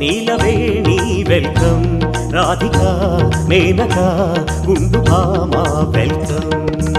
నీలవేణి welcome Radhika Menaka గుండు భామ welcome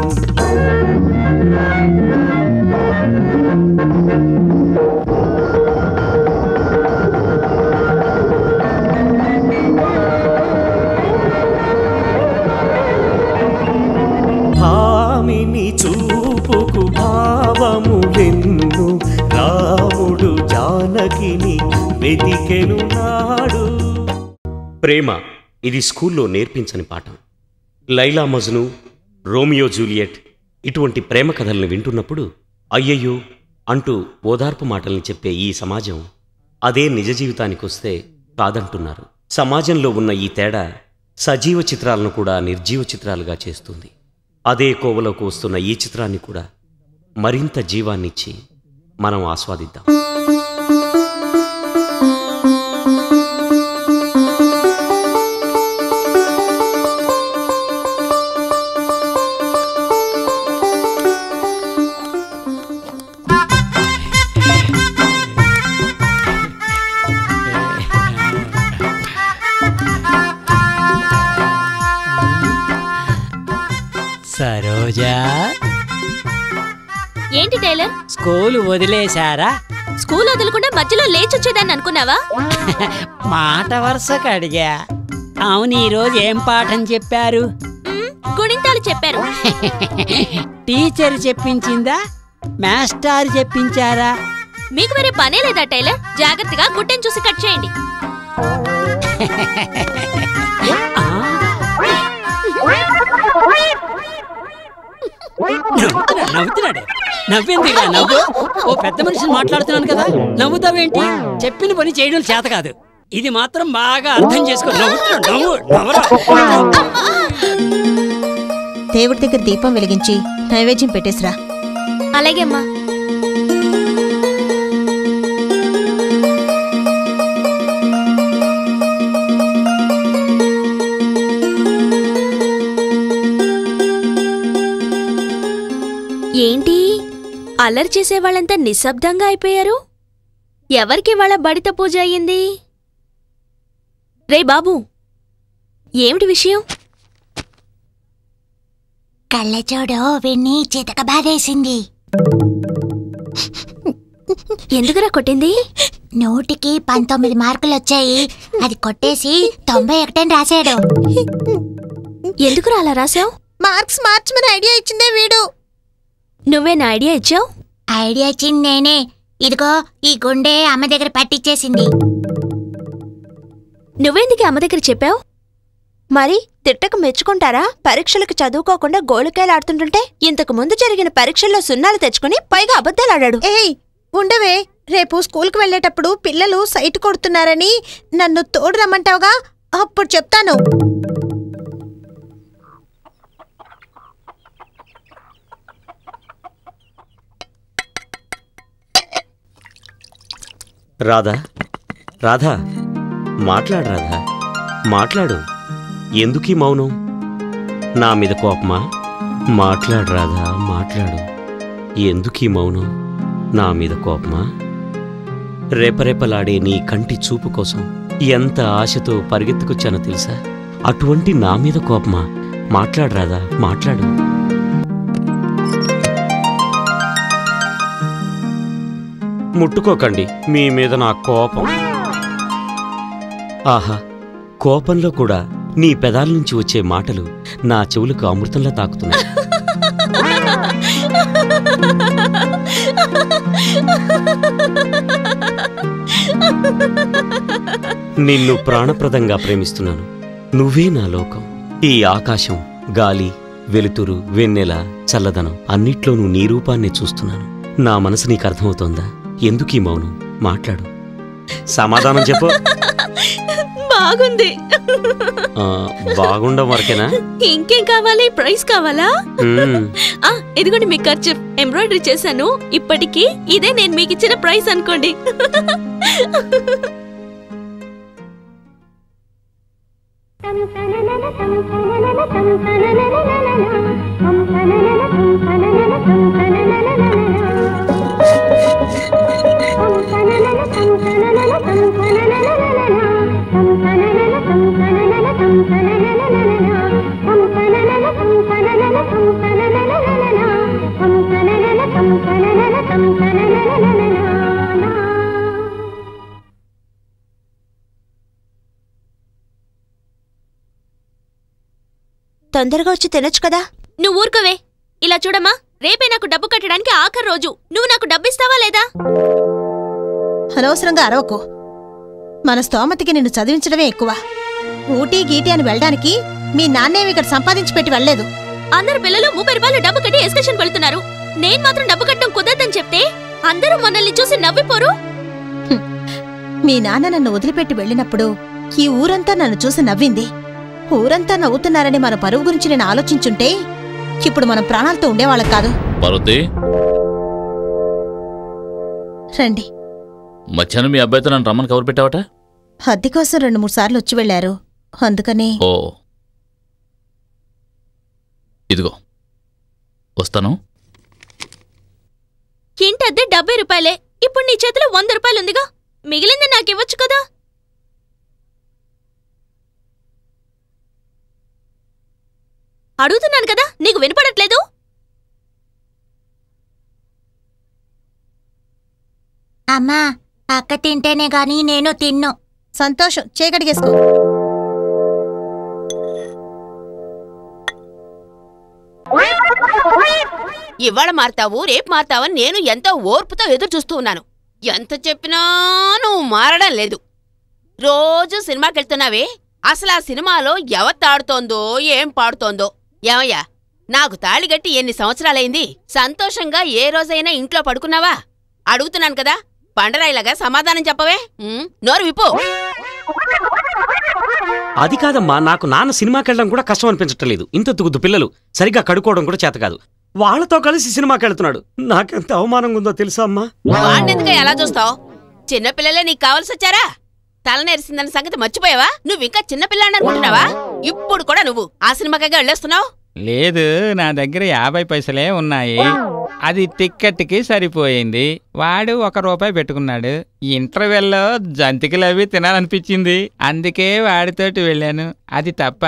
భామిని చూపుకు భావము వెన్ను రాముడు జానకిని వెతికెను నాడు ప్రేమ ఇది స్కూల్లో నేర్పించని పాఠం లైలా మజ్ను రోమియో జూలియట్ ఇటువంటి ప్రేమ కథలను వింటున్నప్పుడు అయ్యయ్యో అంటూ ఓదార్పు మాటల్ని చెప్పే ఈ సమాజం అదే నిజ జీవితానికి వస్తే కాదంటున్నారు సమాజంలో ఉన్న ఈ తేడా సజీవ చిత్రాలను కూడా నిర్జీవ చిత్రాలుగా చేస్తుంది అదే కోవలోకి వస్తున్న ఈ చిత్రాన్ని కూడా మరింత జీవాన్నిచ్చి మనం ఆస్వాదిద్దాం సరోజా ఏంటి టైలర్ స్కూల్ వదిలేశారా స్కూల్ వదలకుండా మధ్యలో లేచొచ్చేదాన్ని అనుకున్నావా మాట వరుసకు అడిగా అవును ఈరోజు ఏం పాఠం చెప్పారు మ్మ్, గుణింతాలు చెప్పారు టీచర్ చెప్పించిందా మాస్టర్ చెప్పించారా మీకు వేరే పనే లేదా టైలర్ జాగ్రత్తగా గుట్టెని చూసి కట్ చేయండి ఆ, నవ్వుతున్నాడు, నవ్వుతున్నాడు నవ్వేందిరా నవ్వు ఓ పెద్ద మనిషిని మాట్లాడుతున్నాను కదా నవ్వుతావేంటి చెప్పిన పని చేయడం చేత కాదు ఇది మాత్రం బాగా అర్థం చేసుకో నవ్వుతున్నాడు నవ్వు నవ్వరా దేవుడి దగ్గర దీపం వెలిగించి నైవేద్యం పెట్టేసిరా అలాగే అమ్మా ఏంటి అల్లరి చేసే వాళ్ళంతా నిశ్శబ్దంగా అయిపోయారు ఎవరికి వాళ్ళ బడిత పూజ అయ్యింది రే బాబు ఏమిటి విషయం కళ్ళచోడు విన్ని చితక బాధేసింది ఎందుకురా కొట్టింది నూటికి పంతొమ్మిది మార్కులు వచ్చాయి అది కొట్టేసి తొంభై ఒకటని రాశాడు ఎందుకురా అలా రాసావు మార్క్స్ మార్చమని ఐడియా ఇచ్చిందే వీడు నువ్వే నా ఐడియా ఇచ్చావు ఐడియా ఇచ్చింది నేనే ఇదిగో ఈ గుండె అమ్మ దగ్గర పట్టించేసింది నువ్వెందుకు అమ్మ దగ్గర చెప్పావు మరి తిట్టకు మెచ్చుకుంటారా పరీక్షలకు చదువుకోకుండా గోళకాయలాడుతుంటుంటే ఇంతకు ముందు జరిగిన పరీక్షల్లో సున్నాలు తెచ్చుకుని పైగా అబద్ధాలాడాడు ఏయ్ ఉండవే రేపు స్కూల్కి వెళ్ళేటప్పుడు పిల్లలు సైట్ కొడుతున్నారని నన్ను తోడు రమ్మంటావుగా అప్పుడు చెప్తాను రాధా రాధా మాట్లాడు రాధా మాట్లాడు ఎందుకీ మౌనం నా మీద కోపమా మాట్లాడు రాధా మాట్లాడు ఎందుకీ మౌనం నా మీద కోపమా రేపరేపలాడే నీ కంటి చూపు కోసం ఎంత ఆశతో పరిగెత్తుకొచ్చానో తెలుసా అటువంటి నా మీద కోపమా మాట్లాడు రాధా మాట్లాడు ముట్టుకోకండి మీ మీద నా కోపం ఆహా కోపంలో కూడా నీ పెదాల నుంచి వచ్చే మాటలు నా చెవులకు అమృతంలా తాకుతున్నాయి నిన్ను ప్రాణప్రదంగా ప్రేమిస్తున్నాను నువ్వే నా లోకం ఈ ఆకాశం గాలి వెలుతురు వెన్నెల చల్లదనం అన్నిట్లోనూ నీ రూపాన్నే చూస్తున్నాను నా మనసు నీకు అర్థమవుతోందా ఎందుకీ మౌనం మాట్లాడు సమాధానం చెప్పు బాగుంది ఆ, బాగుండం వరకేనా ఇంకేం కావాలి ప్రైస్ కావాలా మ్మ్. ఆ ఇదిగోండి మీ ఖర్చు ఎంబ్రాయిడరీ చేశాను ఇప్పటికి ఇదే నేను మీకు ఇచ్చిన ప్రైస్ అనుకోండి Thank you. తొందరగా వచ్చి తినొచ్చు కదా నువ్వు ఊరుకోవే ఇలా చూడమ్మా రేపే నాకు డబ్బు కట్టడానికి ఆఖరి రోజు నువ్వు నాకు డబ్బు ఇస్తావా లేదా అనవసరంగా అరవకు మన స్తోమతికి నిన్ను చదివించడమే ఎక్కువ ఊటీ గీటీ అని వెళ్ళడానికి మీ నాన్నేమి ఇక్కడ సంపాదించి పెట్టి వెళ్ళలేదు అందరు పిల్లలు ముప్పై రూపాయలు డబ్బు కట్టి ఎస్కషన్ వెళ్తున్నారు నేను మాత్రం డబ్బు కట్టడం కుదరదని చెప్తే అందరూ మనల్ని చూసి నవ్విపోరు మీ నాన్న నన్ను వదిలిపెట్టి వెళ్ళినప్పుడు ఈ ఊరంతా నన్ను చూసి నవ్వింది ఊరంతా నవ్వుతున్నారని మన పరువు గురించి నేను ఆలోచించుంటే ఇప్పుడు మనం ప్రాణాలతో ఉండేవాళ్ళం కాదు పార్వతి రండి మధ్యాహ్నం మీ అబ్బాయితో నన్ను రమ్మని కవర్ పెట్టావట అద్దె కోసం రెండు మూడు సార్లు వచ్చి వెళ్ళారు అందుకని ఓ ఇదిగో వస్తాను ఇంటద్దే డెబ్బై రూపాయలే ఇప్పుడు నీ చేతిలో వంద రూపాయలు ఉందిగా మిగిలింది నాకు ఇవ్వచ్చు కదా అడుగుతున్నాను కదా నీకు వినపడట్లేదు అమ్మా అక్క తింటేనే గాని నేను తిన్ను సంతోషం చీకటిగేసుకో ఇవాళ మారతావు రేపు మారతావని నేను ఎంతో ఓర్పుతో ఎదురు చూస్తూ ఉన్నాను ఎంత చెప్పినా నువ్వు మారడం లేదు రోజు సినిమాకి వెళ్తున్నావే అసలు ఆ సినిమాలో ఎవరు తాడుతోందో ఏం పాడుతోందో ఏమయ్యా నాకు తాళిగట్టి ఎన్ని సంవత్సరాలైంది సంతోషంగా ఏ రోజైనా ఇంట్లో పడుకున్నావా అడుగుతున్నాను కదా పండరాయిలాగా సమాధానం చెప్పవే ఉమ్, నోరు విప్పు అది కాదమ్మా నాకు నాన్న సినిమాకి వెళ్ళడం కూడా కష్టం అనిపించటం లేదు ఇంత తుగుద్దు పిల్లలు సరిగ్గా కడుక్కోవడం కూడా చేత కాదు వాళ్ళతో కలిసి సినిమాకి వెళ్తున్నాడు నాకెంత అవమానంగా ఉందో తెలుసా అమ్మా వాడినెందుకు ఎలా చూస్తావు చిన్నపిల్లలే నీకు కావాల్సి వచ్చారా తల నెరిసిందన్న సంగతి మర్చిపోయావా నువ్వు ఇంకా చిన్నపిల్లని అనుకుంటున్నావా ఇప్పుడు కూడా నువ్వు ఆ సినిమాకే వెళ్ళేస్తున్నావు లేదు నా దగ్గర యాభై పైసలే ఉన్నాయి అది టిక్కెట్కి సరిపోయింది వాడు ఒక రూపాయి పెట్టుకున్నాడు ఇంటర్వెల్లో జంతికలు అవి తినాలనిపించింది అందుకే వాడితోటి వెళ్ళాను అది తప్ప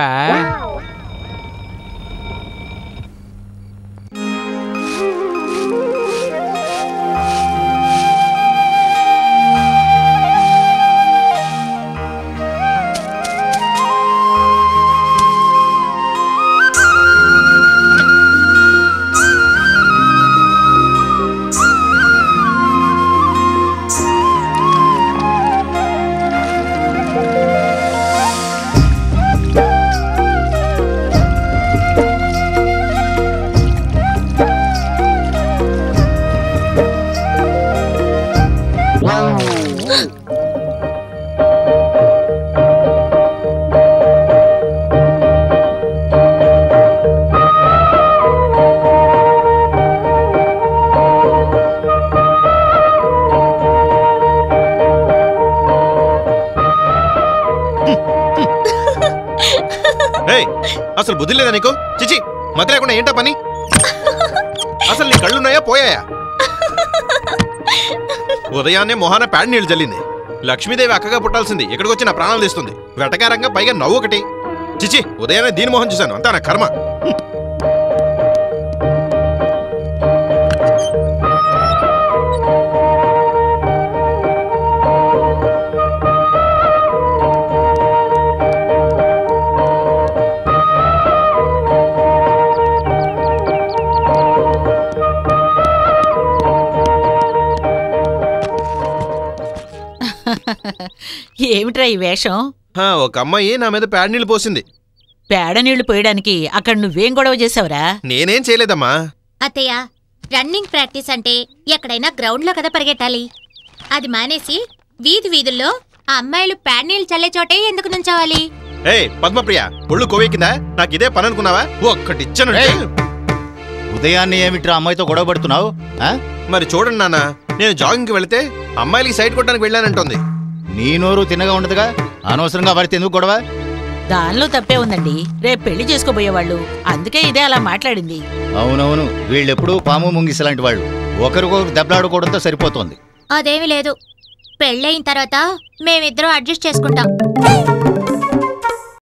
ఏయ్ అసలు బుద్ధి లేదా నీకు చిచి మతి లేకుండా ఏంటా పని అసలు నీ కళ్ళున్నాయా పోయాయా ఉదయాన్నే మొహాన ప్యాడ్ నీళ్లు జల్లింది లక్ష్మీదేవి అక్కగా పుట్టాల్సింది ఇక్కడికి వచ్చి నా ప్రాణాలు తీస్తుంది వెటకారంగా పైగా నవ్వు ఒకటి చిచి ఉదయాన్నే దీని మొహం చూశాను అంతా నా కర్మ ఏమిట్రా ఈ వేషం హా, ఒక అమ్మాయి నా మీద ప్యాడ్ నీళ్లు పోసింది పేడ నీళ్లు పోయడానికి అక్కడ నువ్వేం గొడవ చేసావురా నేనేం చేయలేదమ్మా అత్తయ్య రన్నింగ్ ప్రాక్టీస్ అంటే ఎక్కడైనా గ్రౌండ్లో కదా పరిగెట్టాలి అది మానేసి వీధి వీధుల్లో ఆ అమ్మాయిలు ప్యాడ్ నీళ్ళు చల్లే చోటే ఎందుకు నుంచోవాలి ఏయ్ పద్మప్రియ ఒళ్ళు కోవెక్కిందా నాకు ఇదే పని అనుకున్నావా ఒక్కటిచ్చాను ఉదయాన్నే ఏమిట్రా అమ్మాయితో గొడవ పడుతున్నావు మరి చూడండి నాన్న నేను జాగింగ్కి వెళితే అమ్మాయిలకి సైడ్ కొట్టడానికి వెళ్ళానంటోంది నీ నోరు తిన్నగా ఉండదుగా అనవసరంగా వాడితే ఎందుకు గొడవ దానిలో తప్పే ఉందండి రేపు పెళ్లి చేసుకోబోయేవాళ్ళు అందుకే ఇదే అలా మాట్లాడింది అవునవును వీళ్ళెప్పుడూ పాము ముంగిస లాంటి వాళ్ళు ఒకరికొకరు దెబ్బలాడుకోవడంతో సరిపోతోంది అదేమీ లేదు పెళ్ళయిన తర్వాత మేమిద్దరం అడ్జస్ట్ చేసుకుంటాం